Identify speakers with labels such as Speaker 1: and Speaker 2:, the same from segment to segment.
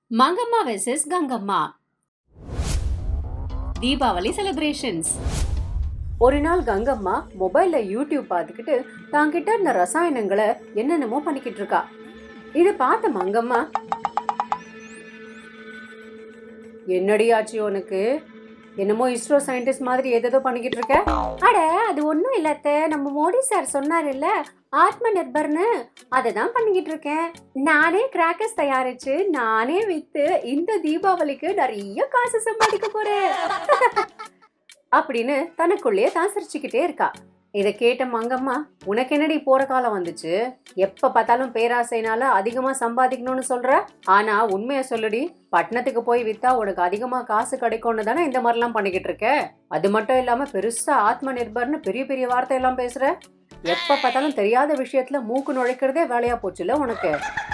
Speaker 1: Mangamma versus Gangamma Deepavali celebrations
Speaker 2: ஒரு நாள் கங்கம்மா மொபைல்ல யூடியூப் பார்த்துக்கிட்டு தாங்கிட்ட இருந்த ரசாயனங்களை என்னென்னமோ பண்ணிக்கிட்டு இருக்கா இதை பார்த்த மங்கம்மா என்னடி ஆச்சு உனக்கு என்னமோ இஸ்ரோ சயின்டிஸ்ட் மாதிரி ஏதேதோ பண்ணிக்கிட்டு இருக்க அட அது ஒன்றும் இல்லத்த நம்ம மோடி சார் சொன்னார் இல்ல ஆத்ம நிர்பர்னு அதை தான் பண்ணிக்கிட்டு இருக்கேன் நானே கிராக்கர்ஸ் தயாரிச்சு நானே வித்து இந்த தீபாவளிக்கு நிறைய காசு சம்பாதிக்க போறேன் அப்படின்னு தனக்குள்ளேயே தான் சிரிச்சுக்கிட்டே இருக்கா இதை கேட்ட மங்கம்மா உனக்கு என்னடி போற காலம் வந்துச்சு எப்ப பார்த்தாலும் பேராசைனால அதிகமா சம்பாதிக்கணும்னு சொல்ற ஆனா உண்மையை சொல்லுடி பட்டணத்துக்கு போய் வித்தா உனக்கு அதிகமா காசு கிடைக்கும்னு தானே இந்த மாதிரிலாம் பண்ணிக்கிட்டு இருக்க அது மட்டும் இல்லாம பெருசா ஆத்ம நிர்பர்னு பெரிய பெரிய வார்த்தை எல்லாம் பேசுற எப்ப பார்த்தாலும் தெரியாத விஷயத்துல மூக்கு நுழைக்கிறதே வேலையா போச்சுல உனக்கு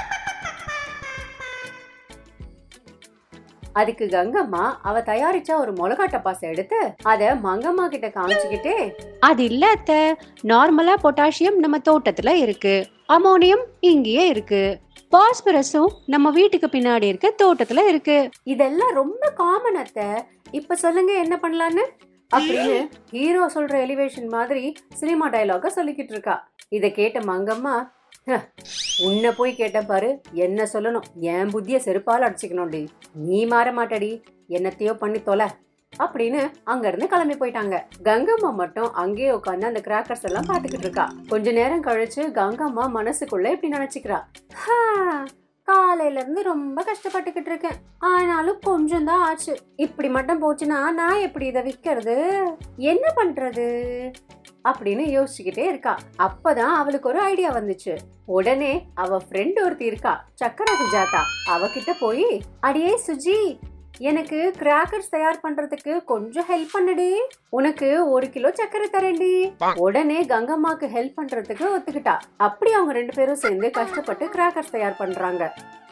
Speaker 2: அதுக்கு கங்கம்மா அவ தயாரிச்ச ஒரு மிளகா டப்பாசை எடுத்து அத மங்கம்மா கிட்ட காமிச்சுக்கிட்டே
Speaker 3: அது இல்ல அத்தை நார்மலா பொட்டாசியம் நம்ம தோட்டத்துல இருக்கு அமோனியம் இங்கேயே இருக்கு பாஸ்பரஸும் நம்ம வீட்டுக்கு பின்னாடி இருக்க தோட்டத்துல இருக்கு
Speaker 2: இதெல்லாம் ரொம்ப காமன் அத்தை இப்ப சொல்லுங்க என்ன பண்ணலான்னு அப்படின்னு ஹீரோ சொல்ற எலிவேஷன் மாதிரி சினிமா டயலாக சொல்லிக்கிட்டு இருக்கா இத கேட்ட மங்கம்மா "ஹ, உன்னை போய் கேட்டேன் பாரு என்ன சொல்லணும் என் புத்திய செருப்பால் அடிச்சுக்கணும்டி நீ மாற மாட்டடி என்னத்தையோ பண்ணி தொலை அப்படின்னு அங்க இருந்து கிளம்பி போயிட்டாங்க கங்கம்மா மட்டும் அங்கேயே உட்காந்து அந்த கிராக்கர்ஸ் எல்லாம் பாத்துக்கிட்டு இருக்கா கொஞ்ச நேரம் கழிச்சு கங்கம்மா மனசுக்குள்ள இப்படி நினைச்சுக்கிறா "ஹா, காலையில இருந்து ரொம்ப கஷ்டப்பட்டுக்கிட்டு இருக்கேன் ஆனாலும் கொஞ்சம் தான் ஆச்சு இப்படி மட்டும் போச்சுன்னா நான் எப்படி இதை விற்கிறது என்ன பண்றது அப்படின்னு யோசிச்சுக்கிட்டே இருக்கா அப்பதான் அவளுக்கு ஒரு ஐடியா வந்துச்சு உடனே அவ ஃப்ரெண்ட் ஒருத்தி இருக்கா சக்கர சுஜாதா அவகிட்ட போய் அடியே சுஜி எனக்கு கிராக்கர்ஸ் தயார் பண்றதுக்கு கொஞ்சம் ஹெல்ப் பண்ணுடி உனக்கு ஒரு கிலோ சக்கரை தரேன்டி உடனே கங்கம்மாக்கு ஹெல்ப் பண்றதுக்கு ஒத்துக்கிட்டா அப்படி அவங்க ரெண்டு பேரும் சேர்ந்து கஷ்டப்பட்டு கிராக்கர்ஸ் தயார் பண்றாங்க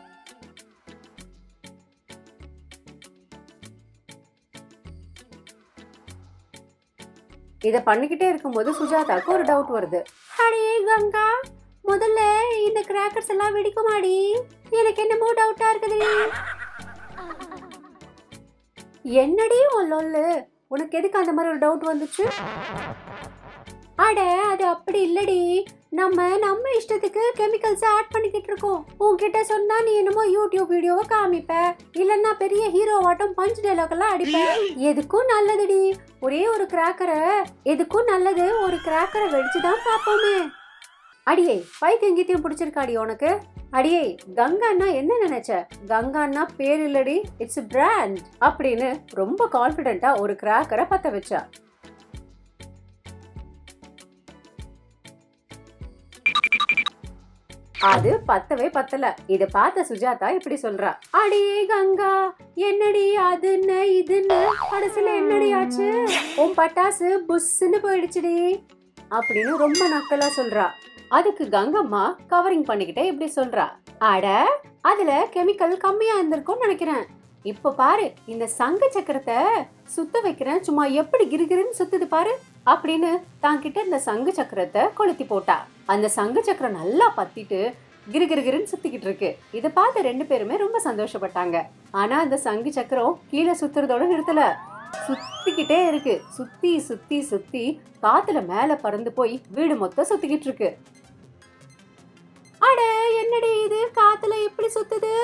Speaker 2: இத பண்ணிக்கிட்டே இருக்கும்போது சுஜாதாக்கு ஒரு டவுட் வருது அடே கங்கா முதல்ல இந்த கிராக்கர்ஸ் எல்லாம் வெடிக்குமாடி எனக்கு என்னமோ டவுட்டா இருக்குது என்னடி உன் லொல்லு உனக்கு எதுக்கு அந்த மாதிரி ஒரு டவுட் வந்துச்சு அட அது அப்படி இல்லடி நம்ம நம்ம இஷ்டத்துக்கு கெமிக்கல்ஸ் ஆட் பண்ணிக்கிட்டு இருக்கோம் உன்கிட்ட சொன்னா நீ என்னமோ யூடியூப் வீடியோவை காமிப்ப இல்லன்னா பெரிய ஹீரோவாட்டம் பஞ்ச் டைலாக் எல்லாம் அடிப்ப எதுக்கும் நல்லதுடி ஒரே ஒரு கிராக்கரை எதுக்கும் நல்லது ஒரு கிராக்கரை வெடிச்சு தான் பார்ப்போமே அடியே பைத்தியம் கீத்தியம் பிடிச்சிருக்காடி உனக்கு அடியே கங்கான்னா என்ன நினைச்ச கங்கான்னா பேர் இல்லடி இட்ஸ் பிராண்ட் அப்படின்னு ரொம்ப கான்பிடென்ட்டா ஒரு கிராக்கரை பத்த வச்சா அது பத்தவே பத்தல இத பார்த்த சுஜாதா இப்படி சொல்றா அடியே கங்கா என்னடி அதுன்னு இதுன்னு கடைசியில என்னடி ஆச்சு உன் பட்டாசு புஸ்ஸுன்னு போயிடுச்சுடி அப்படின்னு ரொம்ப நக்கலா சொல்றா அதுக்கு கங்கம்மா கவரிங் பண்ணிக்கிட்டே இப்படி சொல்றா அட அதுல கெமிக்கல் கம்மியா இருந்திருக்கும்னு நினைக்கிறேன் இப்ப பாரு இந்த சங்க சக்கரத்தை சுத்த வைக்கிறேன் சும்மா எப்படி கிருகிருன்னு சுத்துது பாரு அப்படின்னு தாங்கிட்ட இந்த சங்கு சக்கரத்தை கொளுத்தி போட்டா அந்த சங்கு சக்கரம் நல்லா பத்திட்டு கிருகிருகிருன்னு சுத்திக்கிட்டு இருக்கு இதை பார்த்து ரெண்டு பேருமே ரொம்ப சந்தோஷப்பட்டாங்க ஆனா அந்த சங்கு சக்கரம் கீழே சுத்துறதோட நிறுத்தல சுத்திக்கிட்டே இருக்கு சுத்தி சுத்தி சுத்தி காத்துல மேல பறந்து போய் வீடு மொத்தம் சுத்திக்கிட்டு இருக்கு அட என்னடி இது காத்துல எப்படி சுத்துது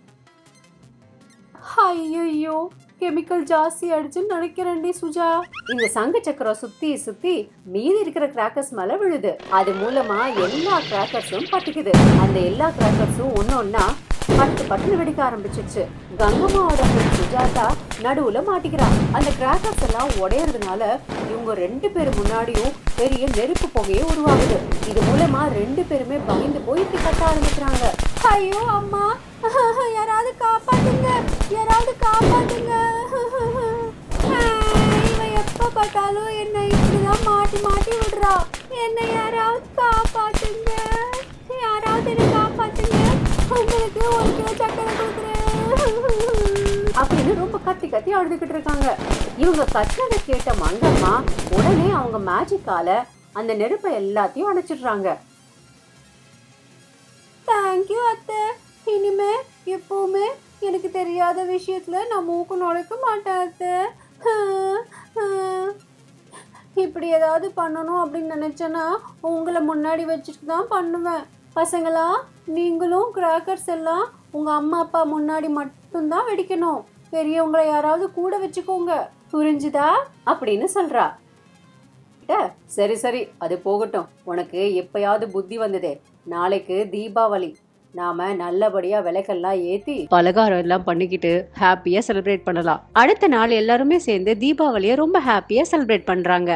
Speaker 2: ஐயோ கெமிக்கல் ஜாஸ்தி ஆயிடுச்சுன்னு நினைக்கிறேன்டி சுஜா இந்த சங்கு சக்கரம் சுத்தி சுத்தி மீதி இருக்கிற கிராக்கர்ஸ் மேல விழுது அது மூலமா எல்லா கிராக்கர்ஸும் பத்திக்குது அந்த எல்லா கிராக்கர்ஸும் ஒன்னு ஒன்னா பட்டு பட்டுன்னு வெடிக்க ஆரம்பிச்சிருச்சு கங்கம்மாவோட friend சுஜாதா நடுவுல மாட்டிக்கிறா அந்த கிராக்கர்ஸ் எல்லாம் உடையறதுனால இவங்க ரெண்டு பேர் முன்னாடியும் பெரிய நெருப்பு புகையே உருவாகுது இது மூலமா ரெண்டு பேருமே பயந்து போய் இப்படி கத்த ஆரம்பிக்கிறாங்க ஐயோ அம்மா யாராவது காப்பாத்துங்க யாராவது காப்பாத்துங்க இவன் எப்ப பார்த்தாலும் என்னை இப்படிதான் மாட்டி மாட்டி விடுறா என்னை யாராவது காப்பாத்துங்க யாராவது என்னை காப்பாத்துங்க உங்களுக்கு ஒரு கிலோ சக்கரை கொடுக்குறேன் அப்படின்னு ரொம்ப கத்தி கத்தி அழுதுகிட்டு இருக்காங்க இவங்க கத்துனதை கேட்ட மங்கம்மா உடனே அவங்க மேஜிக்கால அந்த நெருப்பை எல்லாத்தையும் அணைச்சிடுறாங்க தேங்க்யூ அத்தை இனிமே எப்பவுமே எனக்கு தெரியாத விஷயத்துல நான் மூக்கு நுழைக்க மாட்டேன் அத்தை ஆஹ், ஆஹ். இப்படி ஏதாவது பண்ணணும் அப்படின்னு நினைச்சேன்னா உங்களை முன்னாடி வச்சுட்டு தான் பண்ணுவேன் பசங்களா நீங்களும் கிராக்கர்ஸ் எல்லாம் உங்க அம்மா அப்பா முன்னாடி மட்டும்தான் வெடிக்கணும் பெரியவங்களை யாராவது கூட வச்சுக்கோங்க புரிஞ்சுதா அப்படின்னு சொல்றா "ஏ, சரி சரி அது போகட்டும் உனக்கு எப்பயாவது புத்தி வந்ததே நாளைக்கு தீபாவளி நாம நல்லபடியா விளக்கெல்லாம் ஏத்தி
Speaker 3: பலகாரம் எல்லாம் பண்ணிக்கிட்டு ஹாப்பியா செலிப்ரேட் பண்ணலாம் அடுத்த நாள் எல்லாருமே சேர்ந்து தீபாவளியை ரொம்ப ஹாப்பியா செலிப்ரேட் பண்றாங்க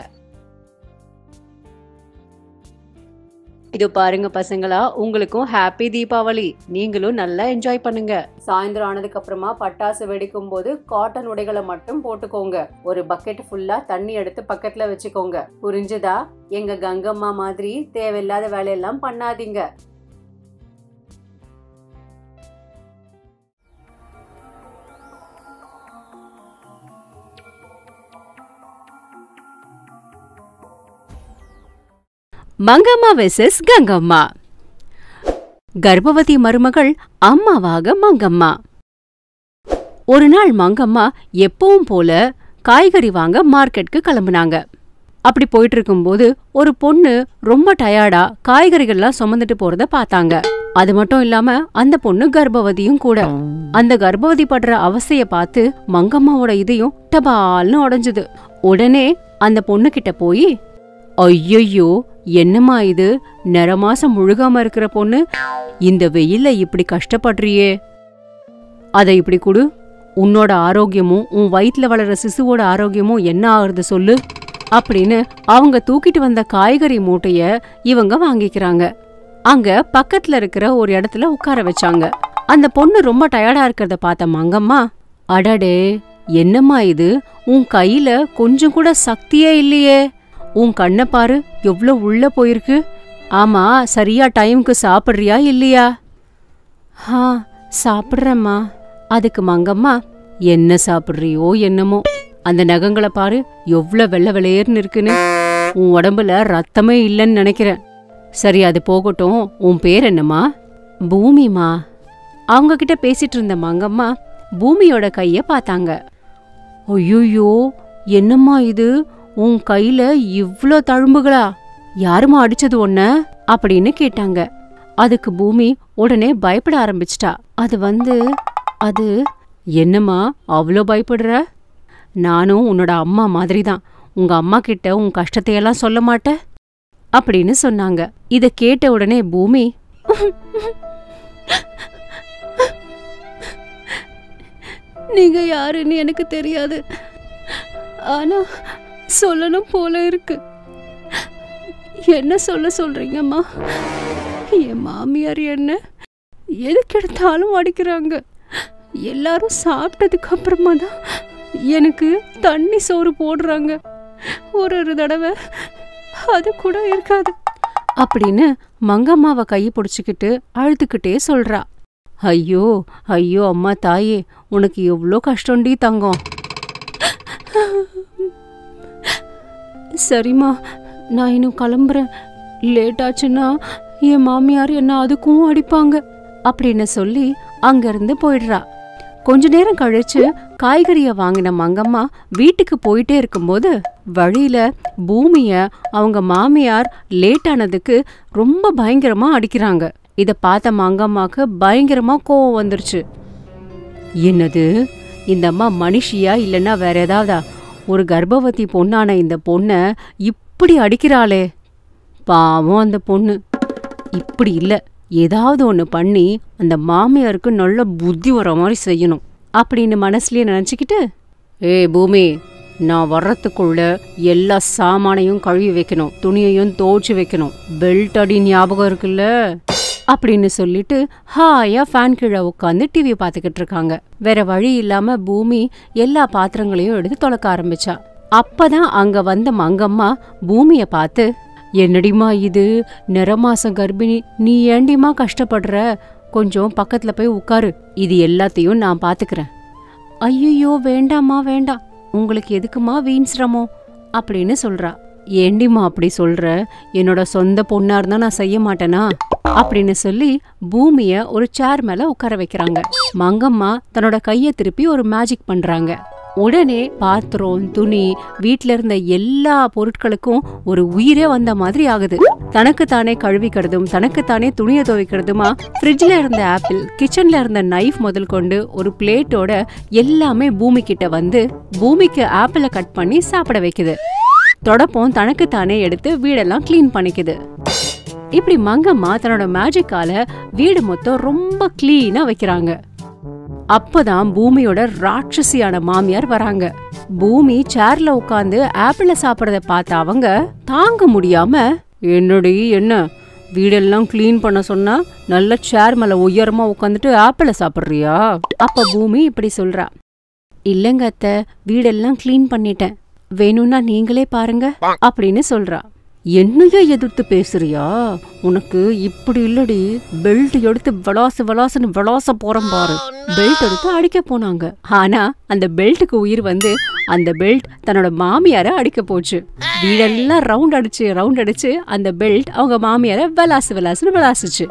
Speaker 3: இது பாருங்க பசங்களா உங்களுக்கும் ஹாப்பி தீபாவளி நீங்களும் நல்லா என்ஜாய் பண்ணுங்க
Speaker 2: சாயந்தரம் ஆனதுக்கு அப்புறமா பட்டாசு வெடிக்கும் போது காட்டன் உடைகளை மட்டும் போட்டுக்கோங்க ஒரு பக்கெட் ஃபுல்லா தண்ணி எடுத்து பக்கத்துல வச்சுக்கோங்க புரிஞ்சுதா எங்க கங்கம்மா மாதிரி தேவையில்லாத வேலையெல்லாம் பண்ணாதீங்க
Speaker 1: மங்கம்மா வெர்சஸ் கங்கம்மா கர்ப்பவதி மருமகள் அம்மாவாக மங்கம்மா ஒரு நாள் மங்கம்மா எப்பவும் போல காய்கறி வாங்க மார்க்கெட்க்கு கிளம்புனாங்க அப்படி போயிட்டு இருக்கும்போது ஒரு பொண்ணு ரொம்ப டயர்டா காய்கறிகள்லாம் சுமந்துட்டு போறத பார்த்தாங்க அது மட்டும் இல்லாம அந்த பொண்ணு கர்ப்பவதியும் கூட அந்த கர்ப்பவதி படுற அவஸ்தைய பார்த்து மங்கம்மாவோட இதயம் டபால்னு உடைஞ்சது உடனே அந்த பொண்ணு கிட்ட போய் ஐயையோ என்னம்மா இது நிற மாசம் முழுகாம இருக்கிற பொண்ணு இந்த வெயில்ல இப்படி கஷ்டப்படுறியே அதை இப்படி கொடு உன்னோட ஆரோக்கியமும் உன் வயித்துல வளர்ற சிசுவோட ஆரோக்கியமும் என்ன ஆகுறது சொல்லு அப்படின்னு அவங்க தூக்கிட்டு வந்த காய்கறி மூட்டைய இவங்க வாங்கிக்கிறாங்க அங்க பக்கத்துல இருக்கிற ஒரு இடத்துல உட்கார வச்சாங்க அந்த பொண்ணு ரொம்ப டயர்டா இருக்கிறத பார்த்த மங்கம்மா அடடே என்னம்மா இது உன் கையில கொஞ்சம் கூட சக்தியே இல்லையே உன் கண்ணை பாரு எவ்ளோ உள்ள போயிருக்கு ஆமா சரியா டைம்க்கு சாப்பிடுறியா இல்லையா ஆ சாப்பிடுறேம்மா அதுக்கு மங்கம்மா என்ன சாப்பிடுறியோ என்னமோ அந்த நகங்களை பாரு எவ்ளோ வெள்ளை வெளையர்னு இருக்குன்னு உன் உடம்புல ரத்தமே இல்லைன்னு நினைக்கிறேன் சரி அது போகட்டும் உன் பேர் என்னம்மா பூமிமா அவங்க கிட்ட பேசிட்டு இருந்த மங்கம்மா பூமியோட கைய பார்த்தாங்க ஐயோயோ என்னம்மா இது உன் கையில இவ்ளோ தழும்புகளா யாரும்மா அடிச்சது உன்ன அப்படின்னு கேட்டாங்க அதுக்கு பூமி உடனே பயப்பட ஆரம்பிச்சிட்டா அது வந்து அது என்னம்மா அவ்வளோ பயப்படுற நானும் உன்னோட அம்மா மாதிரி தான் உங்க அம்மா கிட்ட உன் கஷ்டத்தையெல்லாம் சொல்ல மாட்ட அப்படின்னு சொன்னாங்க இத கேட்ட உடனே பூமி நீங்க யாருன்னு எனக்கு தெரியாது ஆனா சொல்லணும் போல இருக்கு என்ன சொல்ல சொல்றீங்கம்மா என் மாமியார் என்ன எதுக்கு எடுத்தாலும் அடிக்கிறாங்க எல்லாரும் சாப்பிட்டதுக்கு அப்புறமா தான் எனக்கு தண்ணி சோறு போடுறாங்க ஒரு ஒரு தடவை அது கூட இருக்காது அப்படின்னு மங்கம்மாவை கையை பிடிச்சிக்கிட்டு அழுதுகிட்டே சொல்றா ஐயோ ஐயோ அம்மா தாயே உனக்கு எவ்வளோ கஷ்டம்டி தங்கம் சரிம்மா நான் இன்னும் கிளம்புறேன் லேட் ஆச்சுன்னா என் மாமியார் என்ன அதுக்கும் அடிப்பாங்க அப்படின்னு சொல்லி அங்கிருந்து போயிடுறா கொஞ்ச நேரம் கழிச்சு காய்கறிய வாங்கின மங்கம்மா வீட்டுக்கு போயிட்டே இருக்கும்போது வழியில பூமிய அவங்க மாமியார் லேட் ஆனதுக்கு ரொம்ப பயங்கரமா அடிக்கிறாங்க இத பார்த்த மங்கம்மாக்கு பயங்கரமா கோவம் வந்துருச்சு என்னது இந்த அம்மா மனுஷியா இல்லைன்னா வேற ஏதாவதா ஒரு கர்ப்பவதி பொண்ணான இந்த பொண்ண இப்படி அடிக்கிறாளே பாவம் அந்த பொண்ணு இப்படி இல்ல ஏதாவது ஒன்று பண்ணி அந்த மாமியாருக்கு நல்ல புத்தி வர மாதிரி செய்யணும் அப்படின்னு மனசுலயே நினச்சிக்கிட்டு ஏய் பூமி நான் வர்றதுக்குள்ள எல்லா சாமானையும் கழுவி வைக்கணும் துணியையும் துவைச்சு வைக்கணும் பெல்ட் அடி ஞாபகம் இருக்குல்ல அப்படின்னு சொல்லிட்டு ஹாயா ஃபேன் கீழே உட்காந்து டிவி பார்த்துக்கிட்டு இருக்காங்க வேற வழி இல்லாம பூமி எல்லா பாத்திரங்களையும் எடுத்து தொலைக்க ஆரம்பிச்சா அப்பதான் அங்க வந்த மங்கம்மா பூமிய பார்த்து என்னடிமா இது நிறமாசம் கர்ப்பிணி நீ ஏண்டிமா கஷ்டப்படுற கொஞ்சம் பக்கத்துல போய் உட்காரு இது எல்லாத்தையும் நான் பாத்துக்கிறேன் ஐயோ வேண்டாம்மா வேண்டாம் உங்களுக்கு எதுக்குமா வீண் சிரமம் அப்படின்னு சொல்றா ஏண்டிம்மா அப்படி சொல்ற என்னோட சொந்த பொண்ணா இருந்தா நான் செய்ய மாட்டேனா அப்படின்னு சொல்லி பூமிய ஒரு சேர் மேல உட்கார வைக்கிறாங்க மங்கம்மா தன்னோட கைய திருப்பி ஒரு மேஜிக் பண்றாங்க உடனே பாத்திரம் துணி வீட்ல இருந்த எல்லா பொருட்களுக்கும் ஒரு உயிரே வந்த மாதிரி ஆகுது தனக்கு தானே கழுவிக்கிறதும் தனக்கு தானே துணியை துவைக்கிறதுமா ஃப்ரிட்ஜ்ல இருந்த ஆப்பிள் கிச்சன்ல இருந்த நைஃப் முதல் கொண்டு ஒரு பிளேட்டோட எல்லாமே பூமி கிட்ட வந்து பூமிக்கு ஆப்பிளை கட் பண்ணி சாப்பிட வைக்குது தொடப்பம் தனக்கு தானே எடுத்து வீடெல்லாம் க்ளீன் பண்ணிக்குது இப்படி மங்கம்மா தன்னோட மேஜிக்கால வீடு மொத்தம் ரொம்ப கிளீனா வைக்கிறாங்க அப்பதான் பூமியோட ராட்சசியான மாமியார் வராங்க பூமி சேர்ல உட்காந்து ஆப்பிள சாப்பிடறத பார்த்த அவங்க தாங்க முடியாம என்னடி என்ன வீடெல்லாம் க்ளீன் பண்ண சொன்னா நல்ல சேர் மேல உயரமா உட்காந்துட்டு ஆப்பிள சாப்பிடுறியா அப்ப பூமி இப்படி சொல்றா இல்லங்க அத்தை வீடெல்லாம் க்ளீன் பண்ணிட்டேன் வேணும்னா நீங்களே பாருங்க அப்படின்னு சொல்றா என்னைய எதிர்த்து பேசுறியா உனக்கு இப்படி இல்லடி பெல்ட் எடுத்து விளாசு விளாசுன்னு விளாச போறோம் பாரு பெல்ட் எடுத்து அடிக்க போனாங்க ஆனா அந்த பெல்ட்டுக்கு உயிர் வந்து அந்த பெல்ட் தன்னோட மாமியார அடிக்க போச்சு வீடெல்லாம் ரவுண்ட் அடிச்சு ரவுண்ட் அடிச்சு அந்த பெல்ட் அவங்க மாமியார விளாசு விளாசுன்னு விளாசுச்சு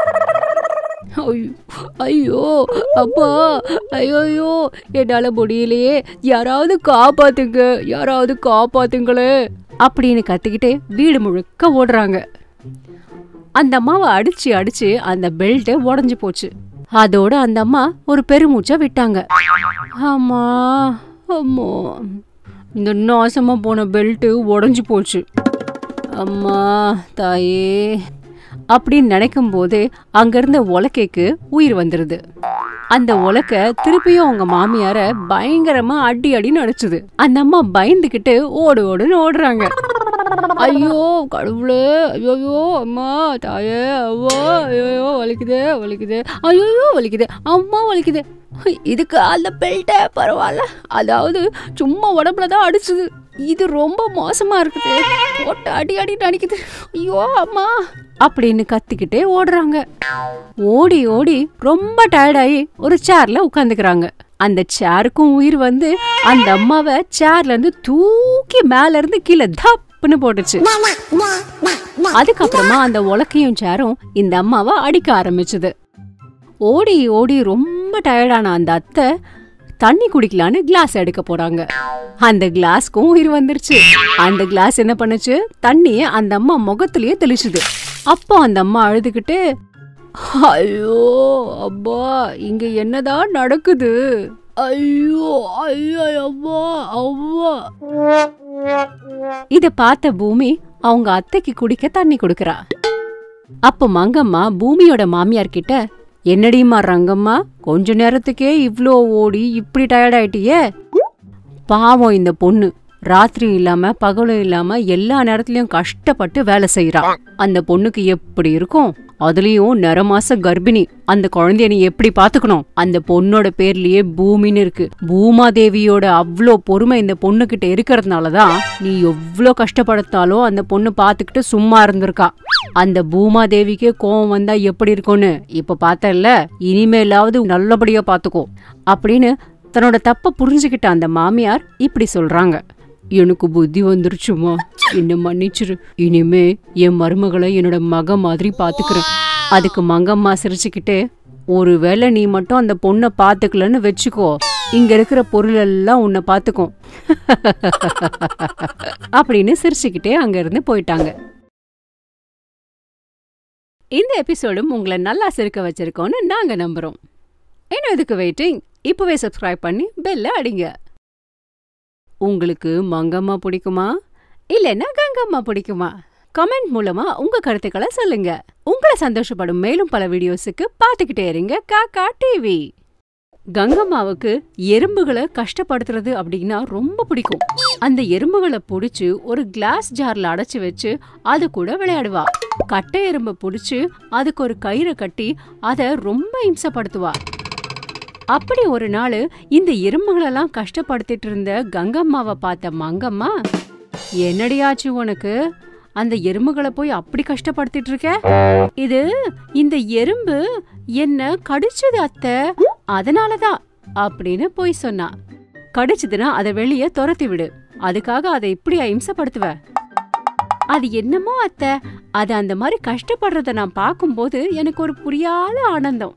Speaker 1: ஐயோ ஐயோ அப்பா ஐயோ ஐயோ என்னால முடியலையே யாராவது காப்பாத்துங்க யாராவது காப்பாத்துங்களே அப்படின்னு கத்திக்கிட்டே வீடு முழுக்க ஓடுறாங்க அந்த அம்மாவை அடிச்சு அடிச்சு அந்த பெல்ட் உடஞ்சு போச்சு அதோட அந்த அம்மா ஒரு பெருமூச்சை விட்டாங்க ஆமா அம்மா இந்த நாசமா போன பெல்ட் உடஞ்சு போச்சு அம்மா தாயே அப்படின்னு நினைக்கும் போது அங்கிருந்த உலக்கைக்கு உயிர் வந்துருது அந்த உலக்க திருப்பியும் அவங்க மாமியார பயங்கரமா அடி அடின்னு அடிச்சுது அந்த அம்மா பயந்துகிட்டு ஓடு ஓடுன்னு ஓடுறாங்க ஐயோ கடவுளே ஐயோ அம்மா தாயே அவ்வா ஐயோ வலிக்குதே வலிக்குதே ஐயோ வலிக்குதே அம்மா வலிக்குதே இதுக்கு அந்த பெல்ட்டே பரவாயில்ல அதாவது சும்மா உடம்புல தான் அடிச்சுது இது ரொம்ப மோசமா இருக்குது போட்டு அடி அடி அடிக்குது ஐயோ அம்மா அப்படின்னு கத்திக்கிட்டே ஓடுறாங்க ஓடி ஓடி ரொம்ப டயர்டாயி ஒரு சேர்ல உட்காந்துக்கிறாங்க அந்த சேருக்கும் உயிர் வந்து அந்த அம்மாவை சேர்ல இருந்து தூக்கி மேல இருந்து கீழே தப்புன்னு போட்டுச்சு அதுக்கப்புறமா அந்த உலக்கையும் சேரும் இந்த அம்மாவை அடிக்க ஆரம்பிச்சது ஓடி ஓடி ரொம்ப டயர்டான அந்த அத்தை தண்ணி குடிக்கலான்னு கிளாஸ் எடுக்க போறாங்க அந்த கிளாஸ்க்கும் உயிர் வந்துருச்சு அந்த கிளாஸ் என்ன பண்ணுச்சு தண்ணிய அந்த அம்மா முகத்திலேயே தெளிச்சுது அப்போ அந்த அம்மா அழுதுகிட்டு ஐயோ அப்பா இங்க என்னதான் நடக்குது ஐயோ ஐயோ அம்மா அம்மா இத பார்த்த பூமி அவங்க அத்தைக்கு குடிக்க தண்ணி கொடுக்கறா அப்ப மங்கம்மா பூமியோட மாமியார் கிட்ட என்னடிமா ரங்கம்மா கொஞ்ச நேரத்துக்கே இவ்ளோ ஓடி இப்படி டயர்ட் ஆயிட்டியே பாவம் இந்த பொண்ணு ராத்திரி இல்லாம பகலும் இல்லாம எல்லா நேரத்துலயும் கஷ்டப்பட்டு வேலை செய்யறா அந்த பொண்ணுக்கு எப்படி இருக்கும் அதுலயும் நிறமாச கர்ப்பிணி அந்த குழந்தைய நீ எப்படி பாத்துக்கணும் அந்த பொண்ணோட பேர்லயே பூமின்னு இருக்கு பூமாதேவியோட அவ்ளோ பொறுமை இந்த பொண்ணு கிட்ட இருக்கிறதுனாலதான் நீ எவ்ளோ கஷ்டப்படுத்தாலும் அந்த பொண்ணு பாத்துக்கிட்டு சும்மா இருந்திருக்கா அந்த பூமாதேவிக்கே கோவம் வந்தா எப்படி இருக்கும்னு இப்ப பார்த்தல்ல இனிமேலாவது நல்லபடியா பாத்துக்கோ அப்படின்னு தன்னோட தப்ப புரிஞ்சுக்கிட்ட அந்த மாமியார் இப்படி சொல்றாங்க எனக்கு புத்தி வந்துருச்சுமா என்ன மன்னிச்சிரு இனிமே என் மருமகளை என்னோட மக மாதிரி பாத்துக்கிறேன் அதுக்கு மங்கம்மா சிரிச்சுக்கிட்டே ஒருவேளை நீ மட்டும் அந்த பொண்ணை பாத்துக்கலன்னு வச்சுக்கோ இங்க இருக்கிற பொருள் எல்லாம் உன்னை பாத்துக்கும் அப்படின்னு சிரிச்சுக்கிட்டே அங்க இருந்து போயிட்டாங்க இந்த எபிசோடும் உங்களை நல்லா சிரிக்க வச்சிருக்கோன்னு நாங்க நம்புறோம் இன்னும் இதுக்கு வெயிட்டிங் இப்பவே சப்ஸ்கிரைப் பண்ணி பெல்ல அடிங்க உங்களுக்கு மங்கம்மா பிடிக்குமா இல்லைன்னா கங்கம்மா பிடிக்குமா கமெண்ட் மூலமா உங்க கருத்துக்களை சொல்லுங்க உங்களை சந்தோஷப்படும் மேலும் பல வீடியோஸுக்கு பார்த்துக்கிட்டே இருங்க காக்கா டிவி கங்கம்மாவுக்கு எறும்புகளை கஷ்டப்படுத்துறது அப்படின்னா ரொம்ப பிடிக்கும் அந்த எறும்புகளை புடிச்சு ஒரு கிளாஸ் ஜார்ல அடைச்சு வச்சு அது கூட விளையாடுவா கட்டை எறும்பை புடிச்சு அதுக்கு ஒரு கயிறை கட்டி அத ரொம்ப இம்சப்படுத்துவா அப்படி ஒரு நாள் இந்த எறும்புகளெல்லாம் கஷ்டப்படுத்திட்டு இருந்த கங்கம்மாவை பார்த்த மங்கம்மா என்னடியாச்சு உனக்கு அந்த எறும்புகளை போய் அப்படி கஷ்டப்படுத்திட்டு இருக்க இது இந்த எறும்பு என்ன கடிச்சது அத்தை அதனாலதான் அப்படின்னு போய் சொன்னா கடிச்சதுன்னா அதை வெளியே துரத்தி விடு அதுக்காக அதை இப்படி அஹிம்சப்படுத்துவ அது என்னமோ அத்தை அது அந்த மாதிரி கஷ்டப்படுறத நான் பார்க்கும்போது எனக்கு ஒரு புரியாத ஆனந்தம்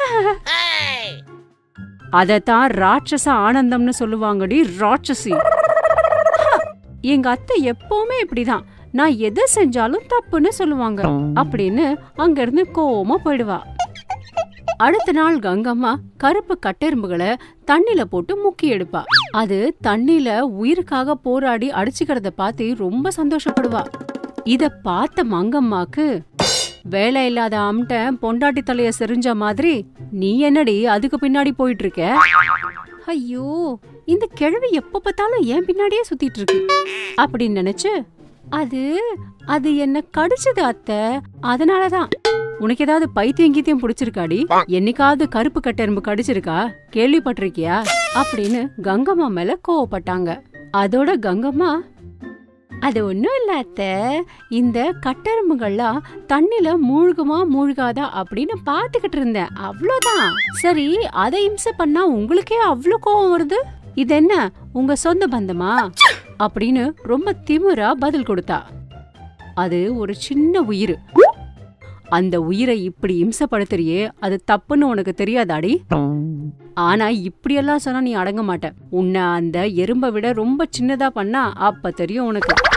Speaker 1: அதத்தான் ராட்சச ஆனந்தம்னு சொல்லுவாங்கடி ராட்சசி எங்க அத்தை எப்பவுமே இப்படிதான் நான் எதை செஞ்சாலும் தப்புன்னு சொல்லுவாங்க அப்படின்னு அங்க இருந்து கோவமா போயிடுவா அடுத்த நாள் கங்கம்மா கருப்பு கட்டெரும்புகளை தண்ணில போட்டு முக்கி எடுப்பா அது தண்ணில உயிருக்காக போராடி அடிச்சுக்கிறத பார்த்து ரொம்ப சந்தோஷப்படுவா இத பார்த்த மங்கம்மாக்கு வேலை இல்லாத அம்ட்ட பொண்டாட்டி தலைய செறிஞ்ச மாதிரி நீ என்னடி அதுக்கு பின்னாடி போயிட்டு இருக்க ஐயோ இந்த கிழவி எப்ப பார்த்தாலும் என் பின்னாடியே சுத்திட்டு இருக்கு அப்படின்னு நினைச்சு அது அது என்ன கடிச்சது அத்தை அதனாலதான் உனக்கு ஏதாவது பைத்தியம் கீத்தியம் பிடிச்சிருக்காடி என்னைக்காவது கருப்பு கட்டெரும்பு கடிச்சிருக்கா கேள்விப்பட்டிருக்கியா அப்படின்னு கங்கம்மா மேல கோவப்பட்டாங்க அதோட கங்கம்மா அது ஒண்ணும் இல்ல அத்தை இந்த கட்டெரும்புகள்லாம் தண்ணில மூழ்குமா மூழ்காதா அப்படின்னு பாத்துக்கிட்டு இருந்தேன் அவ்வளவுதான் சரி அதை இம்சை பண்ணா உங்களுக்கே அவ்வளவு கோவம் வருது இது என்ன உங்க சொந்த பந்தமா அப்படின்னு ரொம்ப திமிரா பதில் கொடுத்தா அது ஒரு சின்ன உயிர் அந்த உயிரை இப்படி இம்சப்படுத்துறியே அது தப்புன்னு உனக்கு தெரியாதாடி ஆனா இப்படியெல்லாம் சொன்னா நீ அடங்க மாட்ட உன்னை அந்த எறும்பை விட ரொம்ப சின்னதா பண்ணா அப்ப தெரியும் உனக்கு